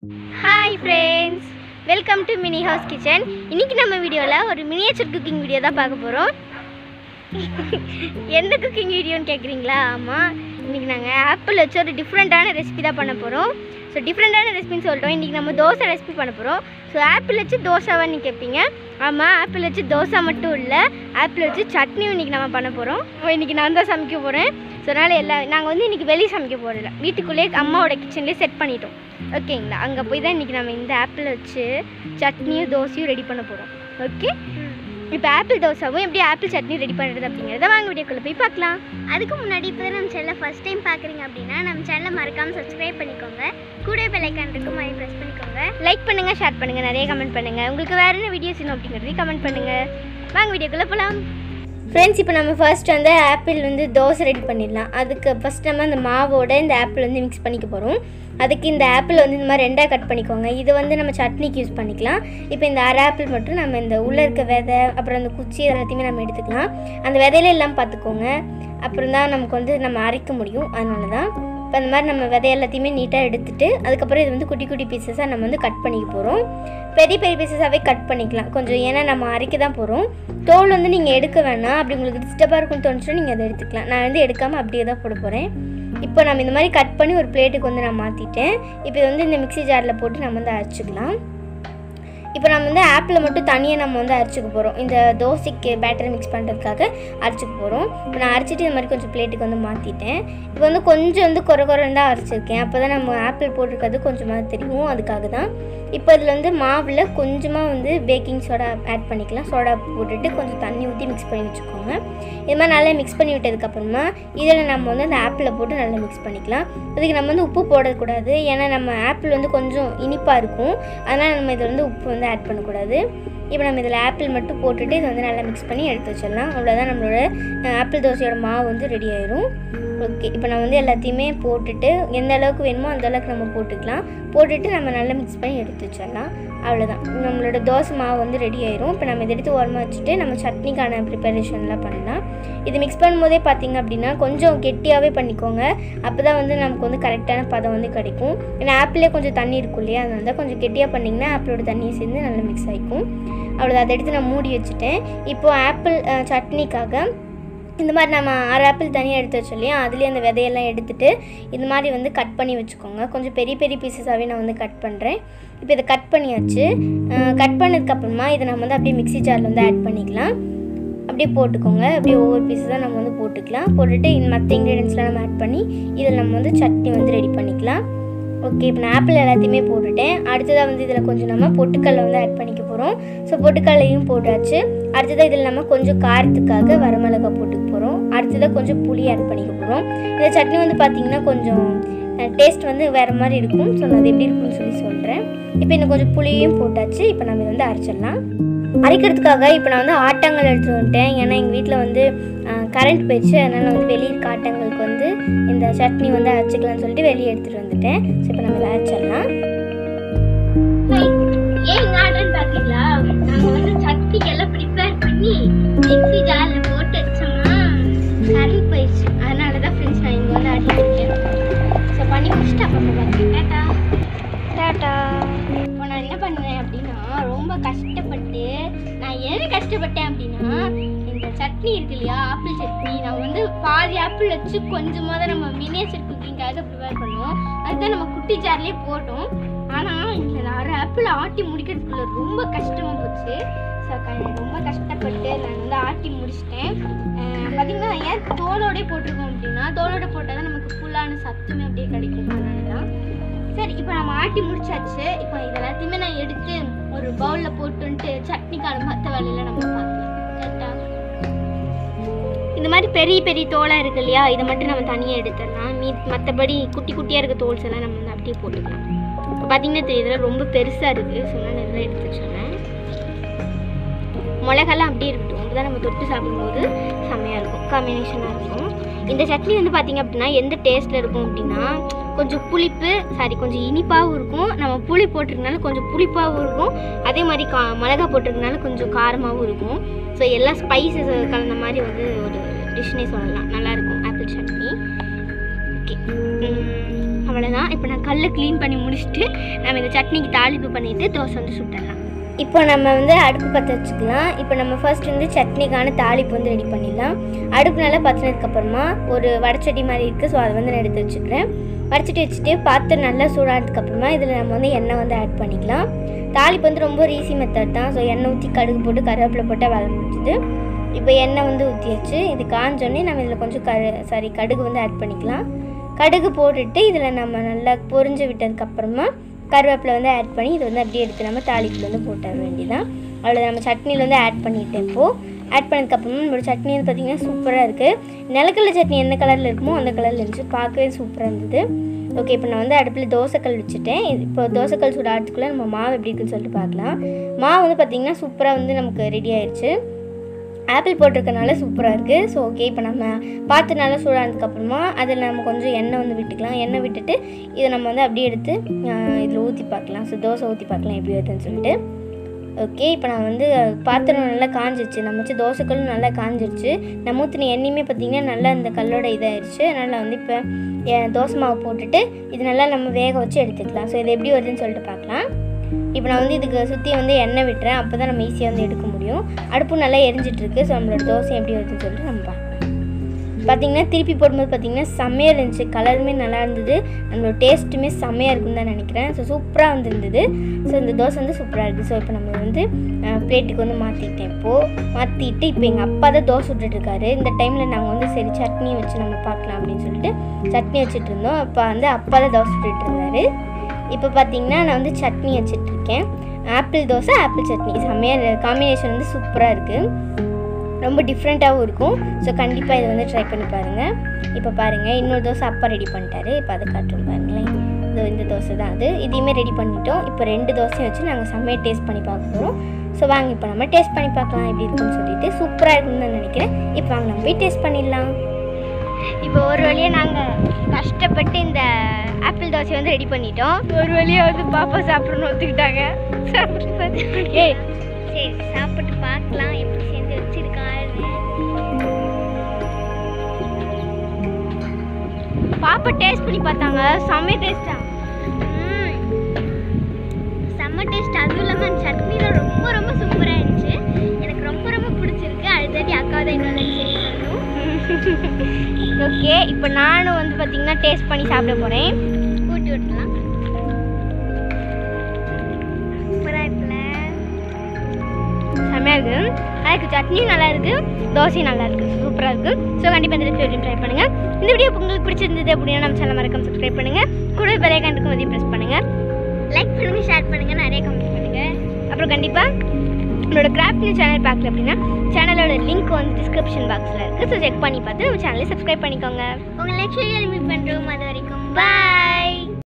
hi friends welcome to mini house kitchen இன்னைக்கு நம்ம வீடியோவில் ஒரு மினியேச்சர் குக்கிங் வீடியோ தான் பார்க்க போகிறோம் எந்த குக்கிங் வீடியோன்னு கேட்குறீங்களா ஆமாம் இன்றைக்கி நாங்கள் ஆப்பிள் வச்சு ஒரு டிஃப்ரெண்ட்டான ரெசிபி தான் பண்ண போகிறோம் ஸோ டிஃப்ரெண்ட்டான ரெசிபின்னு சொல்லிட்டோம் இன்றைக்கி நம்ம தோசை ரெசிபி பண்ண போகிறோம் ஸோ ஆப்பிள் வச்சு தோசாவான்னு கேட்பீங்க ஆமாம் ஆப்பிள் வச்சு தோசை மட்டும் இல்லை ஆப்பிள் வச்சு சட்னியும் இன்றைக்கி நம்ம பண்ண போகிறோம் இன்றைக்கி நான் தான் சமைக்க போகிறேன் ஸோ அதனால் எல்லா நாங்கள் வந்து இன்றைக்கி வெளியே சமைக்க போகிறதில்ல வீட்டுக்குள்ளேயே அம்மாவோட கிச்சன்லேயே செட் பண்ணிட்டோம் ஓகேங்களா அங்கே போய் தான் இன்றைக்கி நம்ம இந்த ஆப்பிள் வச்சு சட்னியும் தோசையும் ரெடி பண்ண போகிறோம் ஓகே இப்போ ஆப்பிள் தோசாவும் எப்படி ஆப்பிள் சட்னி ரெடி பண்ணுறது அப்படிங்கிறத வாங்க வீடியோக்குள்ளே போய் பார்க்கலாம் அதுக்கு முன்னாடி இப்போ தான் நம்ம சேனலை ஃபஸ்ட் டைம் பார்க்குறீங்க அப்படின்னா நம்ம சேனலை மறக்காமல் சப்ஸ்கிரைப் பண்ணிக்கோங்க கூட பெல்லைக்கான் இருக்கும் மாதிரி ப்ரெஸ் பண்ணிக்கோங்க லைக் பண்ணுங்கள் ஷேர் பண்ணுங்கள் நிறைய கமெண்ட் பண்ணுங்கள் உங்களுக்கு வேறு என்ன வீடியோஸ் வேணும் அப்படிங்கிறதையும் கமெண்ட் பண்ணுங்கள் வாங்க வீடியோக்குள்ளே போகலாம் ஃப்ரெண்ட்ஸ் இப்போ நம்ம ஃபர்ஸ்ட் வந்து ஆப்பிள் வந்து தோசை ரெடி பண்ணிடலாம் அதுக்கு ஃபஸ்ட் நம்ம அந்த மாவோட இந்த ஆப்பிள் வந்து மிக்ஸ் பண்ணிக்க போகிறோம் அதுக்கு இந்த ஆப்பிள் வந்து இந்த மாதிரி ரெண்டாக கட் பண்ணிக்கோங்க இது வந்து நம்ம சட்னிக்கு யூஸ் பண்ணிக்கலாம் இப்போ இந்த அரை ஆப்பிள் மட்டும் நம்ம இந்த உள்ளே இருக்க விதை அப்புறம் அந்த குச்சி எல்லாத்தையுமே நம்ம எடுத்துக்கலாம் அந்த விதையில எல்லாம் பார்த்துக்கோங்க அப்புறம் தான் நமக்கு வந்து நம்ம அரைக்க முடியும் அதனால தான் இப்போ அந்த மாதிரி நம்ம விதை எல்லாத்தையுமே நீட்டாக எடுத்துட்டு அதுக்கப்புறம் இது வந்து குட்டி குட்டி பீசஸாக நம்ம வந்து கட் பண்ணிக்க போகிறோம் பெரிய பெரிய பீசஸாகவே கட் பண்ணிக்கலாம் கொஞ்சம் ஏன்னா நம்ம அரைக்க தான் போகிறோம் தோல் வந்து நீங்கள் எடுக்க வேணாம் அப்படி உங்களுக்கு டிஸ்டர்பாக இருக்கும்னு தோணுச்சுன்னா நீங்கள் அதை எடுத்துக்கலாம் நான் வந்து எடுக்காமல் அப்படியே தான் போட போகிறேன் இப்போ நம்ம இந்த மாதிரி கட் பண்ணி ஒரு பிளேட்டுக்கு வந்து நான் மாற்றிட்டேன் இப்போ இது வந்து இந்த மிக்ஸி ஜாரில் போட்டு நம்ம வந்து அரைச்சிக்கலாம் இப்போ நம்ம வந்து ஆப்பிளை மட்டும் தனியாக நம்ம வந்து அரைச்சிக்க போகிறோம் இந்த தோசைக்கு பேட்டர் மிக்ஸ் பண்ணுறதுக்காக அரைச்சிக்க போகிறோம் இப்போ நான் அரைச்சிட்டு இந்த மாதிரி கொஞ்சம் பிளேட்டுக்கு வந்து மாற்றிட்டேன் இப்போ வந்து கொஞ்சம் வந்து குறை குறைன்னு தான் அரைச்சிருக்கேன் அப்போ தான் நம்ம ஆப்பிள் போட்டிருக்கிறது கொஞ்சமாக தெரியும் அதுக்காக தான் இப்போ இதில் வந்து மாவில் கொஞ்சமாக வந்து பேக்கிங் சோடா ஆட் பண்ணிக்கலாம் சோடா போட்டுட்டு கொஞ்சம் தண்ணி ஊற்றி மிக்ஸ் பண்ணி வச்சுக்கோங்க இது மாதிரி நல்லா மிக்ஸ் பண்ணி விட்டதுக்கப்புறமா இதில் நம்ம வந்து அந்த ஆப்பிளை போட்டு நல்லா மிக்ஸ் பண்ணிக்கலாம் அதுக்கு நம்ம வந்து உப்பு போடக்கூடாது ஏன்னா நம்ம ஆப்பிள் வந்து கொஞ்சம் இனிப்பாக இருக்கும் அதனால் நம்ம இதில் வந்து உப்பு வந்து ஆட் பண்ணக்கூடாது இப்போ நம்ம இதில் ஆப்பிள் மட்டும் போட்டுட்டு இதை வந்து நல்லா மிக்ஸ் பண்ணி எடுத்து வச்சிடலாம் அவ்வளோதான் நம்மளோட அஹ், ஆப்பிள் தோசையோட மாவு வந்து ரெடி ஆயிரும் ஓகே இப்போ நான் வந்து எல்லாத்தையுமே போட்டுட்டு எந்த அளவுக்கு வேணுமோ அந்த அளவுக்கு நம்ம போட்டுக்கலாம் போட்டுட்டு நம்ம நல்லா மிக்ஸ் பண்ணி எடுத்து வச்சிடலாம் அவ்வளோதான் நம்மளோட தோசை மாவு வந்து ரெடி ஆயிரும் இப்போ நம்ம இதை எடுத்து ஓரமாக வச்சுட்டு நம்ம சட்னிக்கான ப்ரிப்பரேஷன்லாம் பண்ணலாம் இது மிக்ஸ் பண்ணும்போதே பார்த்தீங்க அப்படின்னா கொஞ்சம் கெட்டியாகவே பண்ணிக்கோங்க அப்போ தான் வந்து நமக்கு வந்து கரெக்டான பதம் வந்து கிடைக்கும் ஏன்னா ஆப்பிளே கொஞ்சம் தண்ணி இருக்கும் இல்லையா அதனால தான் கொஞ்சம் கெட்டியாக பண்ணிங்கன்னா ஆப்பிளோட தண்ணியை சேர்ந்து நல்லா மிக்ஸ் ஆகிக்கும் அவ்வளோதான் அதை எடுத்து நான் மூடி வச்சுட்டேன் இப்போது ஆப்பிள் அஹ், சட்னிக்காக இந்த மாதிரி நம்ம அரை ஆப்பிள் தனியாக எடுத்து வச்சோம் இல்லையா அதுலேயே அந்த விதையெல்லாம் எடுத்துட்டு இந்த மாதிரி வந்து கட் பண்ணி வச்சுக்கோங்க கொஞ்சம் பெரிய பெரிய பீசஸாகவே நான் வந்து கட் பண்ணுறேன் இப்போ இதை கட் பண்ணியாச்சு கட் பண்ணதுக்கப்புறமா இதை நம்ம வந்து அப்படியே மிக்ஸி ஜாரில் வந்து ஆட் பண்ணிக்கலாம் அப்படியே போட்டுக்கோங்க அப்படியே ஒவ்வொரு பீஸஸாக நம்ம வந்து போட்டுக்கலாம் போட்டுட்டு மற்ற இன்க்ரீடியன்ஸ்லாம் நம்ம ஆட் பண்ணி இதில் நம்ம வந்து சட்னி வந்து ரெடி பண்ணிக்கலாம் ஓகே இப்போ நான் ஆப்பிள் எல்லாத்தையுமே போட்டுட்டேன் அடுத்ததாக வந்து இதில் கொஞ்சம் நம்ம பொட்டுக்கல்லை வந்து ஆட் பண்ணிக்க போகிறோம் ஸோ பொட்டுக்கல்லையும் போட்டாச்சு அடுத்ததாக இதில் நம்ம கொஞ்சம் காரத்துக்காக வரமிளகாய் போட்டுக்க போகிறோம் அடுத்ததாக கொஞ்சம் புளி ஆட் பண்ணிக்க போகிறோம் இந்த சட்னி வந்து பார்த்திங்கன்னா கொஞ்சம் டேஸ்ட் வந்து வேறு மாதிரி இருக்கும் ஸோ நான் அது எப்படி இருக்கும்னு சொல்லி சொல்கிறேன் இப்போ இன்னும் கொஞ்சம் புளியும் போட்டாச்சு இப்போ நம்ம இதை வந்து அரைச்சிடலாம் அரைக்கிறதுக்காக இப்போ நான் வந்து ஆட்டாங்கல் எடுத்துகிட்டு வந்துட்டேன் ஏன்னா எங்கள் வீட்டில் வந்து கரண்ட் போயிடுச்சு அதனால் நான் வந்து வெளியே இருக்க ஆட்டாங்களுக்கு வந்து இந்த சட்னி வந்து அரைச்சிக்கலாம்னு சொல்லிட்டு வெளியே எடுத்துகிட்டு வந்துட்டேன் ஸோ இப்போ நம்ம இதை அரைச்சிடலாம் ஏன் ஆர்டர் பார்த்தீங்களா நாங்கள் வந்து சட்னிக்கு எல்லாம் ப்ரிப்பேர் பண்ணி மிக்ஸி ஜாரில் போட்டு வச்சோம்னா கரண்ட் போயிடுச்சு அதனால தான் ஃப்ரெண்ட்ஸ் நான் இங்கே வந்து அடிச்சிருக்கேன் ஸோ பண்ணி முடிச்சுட்டு அப்புறமா பார்க்குறேன் டாட்டா டாட்டா இப்போ நான் என்ன பண்ணுவேன் அப்படின்னா ரொம்ப கஷ்டப்பட்டு நான் எது கஷ்டப்பட்டேன் அப்படின்னா இந்த சட்னி இருக்கு இல்லையா ஆப்பிள் சட்னி நான் வந்து பாதி ஆப்பிள் வச்சு கொஞ்சமாக தான் நம்ம மினியேச்சர் குக்கிங்காக ப்ரிப்பேர் பண்ணுவோம் அதுதான் நம்ம குட்டி ஜார்லேயே போட்டோம் ஆனால் இந்த அரை ஆப்பிள் ஆட்டி முடிக்கிறதுக்குள்ள ரொம்ப கஷ்டமாக போச்சு ஸோ ரொம்ப கஷ்டப்பட்டு நான் வந்து ஆட்டி முடிச்சிட்டேன் பார்த்தீங்கன்னா ஏன் தோலோடே போட்டிருக்கோம் அப்படின்னா தோலோட போட்டால் தான் நமக்கு ஃபுல்லான சத்துமே அப்படியே கிடைக்கும் அதனால தான் சரி இப்போ நம்ம ஆட்டி முடிச்சாச்சு இப்போ இது எல்லாத்தையுமே நான் எடுத்து ஒரு பவுலில் போட்டுன்ட்டு சட்னிக்கான மற்ற வேலையில நம்ம பார்க்கலாம் கரெக்டா இந்த மாதிரி பெரிய பெரிய தோலாக இருக்கு இல்லையா இதை மட்டும் நம்ம தனியாக எடுத்துடலாம் மீ மற்றபடி குட்டி குட்டியாக இருக்க தோல்ஸ் எல்லாம் நம்ம வந்து அப்படியே போட்டுக்கலாம் இப்போ பார்த்தீங்கன்னா தெரியுது இதெல்லாம் ரொம்ப பெருசாக இருக்குது ஸோ நான் இதெல்லாம் எடுத்து வச்சுருவேன் மிளகெல்லாம் அப்படியே இருக்கட்டும் அப்போ நம்ம தொட்டு சாப்பிடும்போது செம்மையாக இருக்கும் காம்பினேஷனாக இருக்கும் இந்த சட்னி வந்து பார்த்திங்க அப்படின்னா எந்த டேஸ்ட்டில் இருக்கும் அப்படின்னா கொஞ்சம் புளிப்பு சாரி கொஞ்சம் இனிப்பாகவும் இருக்கும் நம்ம புளி போட்டிருக்கனால கொஞ்சம் புளிப்பாகவும் இருக்கும் அதே மாதிரி கா மிளகா போட்டிருக்கனால கொஞ்சம் காரமாகவும் இருக்கும் ஸோ எல்லா ஸ்பைசஸ் கலந்த மாதிரி வந்து ஒரு டிஷ்னே சொல்லலாம் நல்லாயிருக்கும் ஆப்பிள் சட்னி ஓகே அவ்வளோதான் இப்போ நான் கல் க்ளீன் பண்ணி முடிச்சுட்டு நம்ம இந்த சட்னிக்கு தாளிப்பு பண்ணிவிட்டு தோசை வந்து சுட்டுடலாம் இப்போ நம்ம வந்து அடுப்பு பற்ற வச்சுக்கலாம் இப்போ நம்ம ஃபர்ஸ்ட் வந்து சட்னிக்கான தாளிப்பு வந்து ரெடி பண்ணிடலாம் அடுப்பு நல்லா பற்றினதுக்கப்புறமா ஒரு வடச்சட்டி மாதிரி இருக்குது ஸோ அதை வந்து நான் எடுத்து வச்சுக்கிறேன் வடச்சட்டி வச்சுட்டு பாத்திரம் நல்லா சூடானதுக்கப்புறமா இதில் நம்ம வந்து எண்ணெய் வந்து ஆட் பண்ணிக்கலாம் தாளிப்பு வந்து ரொம்ப ஈஸி மெத்தட் தான் ஸோ எண்ணெய் ஊற்றி கடுகு போட்டு கருவேப்பிலை போட்டால் வேலை முடிஞ்சுது இப்போ எண்ணெய் வந்து ஊற்றியாச்சு இது காஞ்சோடனே நம்ம இதில் கொஞ்சம் கரு சாரி கடுகு வந்து ஆட் பண்ணிக்கலாம் கடுகு போட்டுட்டு இதில் நம்ம நல்லா பொரிஞ்சு விட்டதுக்கப்புறமா கருவேப்பிலை வந்து ஆட் பண்ணி இது வந்து அப்படியே எடுத்து நம்ம தாளிப்பில் வந்து போட்டுற வேண்டியதான் அவ்வளோ நம்ம சட்னியில் வந்து ஆட் பண்ணிட்டேன் இப்போது ஆட் பண்ணதுக்கப்புறமா நம்மளோட சட்னி வந்து பார்த்திங்கன்னா சூப்பராக இருக்குது நிலக்கடலை சட்னி எந்த கலரில் இருக்குமோ அந்த கலரில் இருந்துச்சு பார்க்கவே சூப்பராக இருந்தது ஓகே இப்போ நான் வந்து அடுப்பில் தோசைக்கல் வச்சுட்டேன் இது- இப்போ தோசைக்கல் சூடு ஆட்டுக்குள்ளே நம்ம மாவு எப்படி இருக்குன்னு சொல்லிட்டு பார்க்கலாம் மாவு வந்து பார்த்திங்கன்னா சூப்பராக வந்து நமக்கு ரெடி ஆயிடுச்சு ஆப்பிள் போட்டிருக்கனால சூப்பராக இருக்குது ஸோ ஓகே இப்போ நம்ம பார்த்து நல்லா சூடானதுக்கப்புறமா அதில் நம்ம கொஞ்சம் எண்ணெய் வந்து விட்டுக்கலாம் எண்ணெய் விட்டுட்டு இதை நம்ம வந்து அப்படியே எடுத்து இதில் ஊற்றி பார்க்கலாம் ஸோ தோசை ஊற்றி பார்க்கலாம் எப்படி வருதுன்னு சொல்லிட்டு ஓகே இப்போ நான் வந்து பாத்திரம் நல்லா காஞ்சிருச்சு நம்ம வச்சு தோசைக்கல்லும் நல்லா காஞ்சிருச்சு நம்ம ஊற்றின எண்ணெயுமே பார்த்திங்கன்னா நல்லா இந்த கல்லோட இதாகிடுச்சு அதனால் வந்து இப்போ எ- தோசை மாவு போட்டுட்டு இது நல்லா நம்ம வேக வச்சு எடுத்துக்கலாம் ஸோ இது எப்படி வருதுன்னு சொல்லிட்டு பார்க்கலாம் இப்போ நான் வந்து இதுக்கு சுற்றி வந்து எண்ணெய் விட்டுறேன் அப்போ தான் நம்ம ஈஸியாக வந்து எடுக்க முடியும் அடுப்பு நல்லா எரிஞ்சிட்டு இருக்கு ஸோ நம்மளோட தோசை எப்படி வருதுன்னு சொல்லிட்டு நம்ம பார்க்கலாம் பார்த்தீங்கன்னா திருப்பி போடும்போது பார்த்தீங்கன்னா செம்மையாக இருந்துச்சு கலருமே நல்லா இருந்தது நம்மளோட டேஸ்ட்டுமே செம்மையாக இருக்குன்னு தான் நினைக்கிறேன் ஸோ சூப்பராக வந்துருந்தது ஸோ இந்த தோசை வந்து சூப்பராக இருக்குது ஸோ இப்போ நம்ம வந்து பிளேட்டுக்கு வந்து மாற்றிட்டேன் இப்போது மாற்றிட்டு இப்போ எங்கள் அப்பா தான் தோசை விட்டுட்டு இருக்காரு இந்த டைமில் நாங்கள் வந்து சரி சட்னி வச்சு நம்ம பார்க்கலாம் அப்படின்னு சொல்லிட்டு சட்னி வச்சுட்டு இருந்தோம் அப்போ வந்து அப்பா தான் தோசை விட்டுட்டு இருந்தாரு இப்போ பார்த்தீங்கன்னா நான் வந்து சட்னி வச்சுட்டு இருக்கேன் ஆப்பிள் தோசை ஆப்பிள் சட்னி செம்மையாக காம்பினேஷன் வந்து சூப்பராக இருக்குது ரொம்ப டிஃப்ரெண்ட்டாகவும் இருக்கும் ஸோ கண்டிப்பாக இதை வந்து ட்ரை பண்ணி பாருங்கள் இப்போ பாருங்கள் இன்னொரு தோசை அப்பா ரெடி பண்ணிட்டாரு இப்போ அதை காட்டுறோம் பாருங்களேன் இதோ இந்த தோசை தான் அது இதையுமே ரெடி பண்ணிட்டோம் இப்போ ரெண்டு தோசையும் வச்சு நாங்கள் செம்மையாக டேஸ்ட் பண்ணி பார்க்க போகிறோம் ஸோ வாங்க இப்போ நம்ம டேஸ்ட் பண்ணி பார்க்கலாம் எப்படி இருக்குன்னு சொல்லிட்டு சூப்பராக இருக்கும்னு நான் நினைக்கிறேன் இப்போ வாங்க நம்ம போய் டேஸ்ட் பண்ணிடலாம் இப்போ ஒரு வழியாக நாங்கள் கஷ்டப்பட்டு இந்த ஆப்பிள் தோசை வந்து ரெடி பண்ணிட்டோம் ஒரு வழியாக வந்து பாப்பா சாப்பிடணும்னு ஒத்துக்கிட்டாங்க சாப்பிட்டு பார்த்து ஏய் சரி சாப்பிட்டு பார்க்கலாம் எப்படி செஞ்சு வச்சிருக்காரு பாப்பா டேஸ்ட் பண்ணி பார்த்தாங்க செம்ம டேஸ்டா செம்ம டேஸ்ட் அதுவும் இல்லாமல் அந்த சட்னியில் ரொம்ப ரொம்ப சூப்பராக இருந்துச்சு எனக்கு ரொம்ப ரொம்ப பிடிச்சிருக்கு அடுத்தடி அக்கா தான் இன்னொரு ஓகே இப்போ நானும் வந்து பார்த்தீங்கன்னா டேஸ்ட் பண்ணி சாப்பிட போகிறேன் ஊட்டி விட்டுலாம் சூப்பராக இருக்குல்ல செம்மையாக இருக்குது அதுக்கு சட்னியும் நல்லா இருக்குது தோசையும் நல்லா இருக்குது சூப்பராக இருக்குது ஸோ கண்டிப்பாக இந்த ரெசிபி ட்ரை பண்ணுங்கள் இந்த வீடியோ உங்களுக்கு பிடிச்சிருந்தது அப்படின்னா நம்ம சேனல் மறக்காம சப்ஸ்கிரைப் பண்ணுங்கள் கூட பெரிய கண்டுக்கும் அதையும் ப்ரெஸ் பண்ணுங்கள் லைக் பண்ணுங்கள் ஷேர் பண்ணுங்கள் நிறைய கமெண்ட் பண்ணுங்கள் அப்புறம் கண்டிப்பாக நம்மளோட கிராஃப்ட் சேனல் பார்க்கல அப்படின்னா சேனலோட லிங்க் வந்து டிஸ்கிரிப்ஷன் பாக்ஸில் இருக்குது ஸோ செக் பண்ணி பார்த்து நம்ம சேனலை சப்ஸ்கிரைப் பண்ணிக்கோங்க உங்களை நெக்ஸ்ட் வீடியோவில் மீட் பண்ணுறோம் அது வரைக்கும் பாய்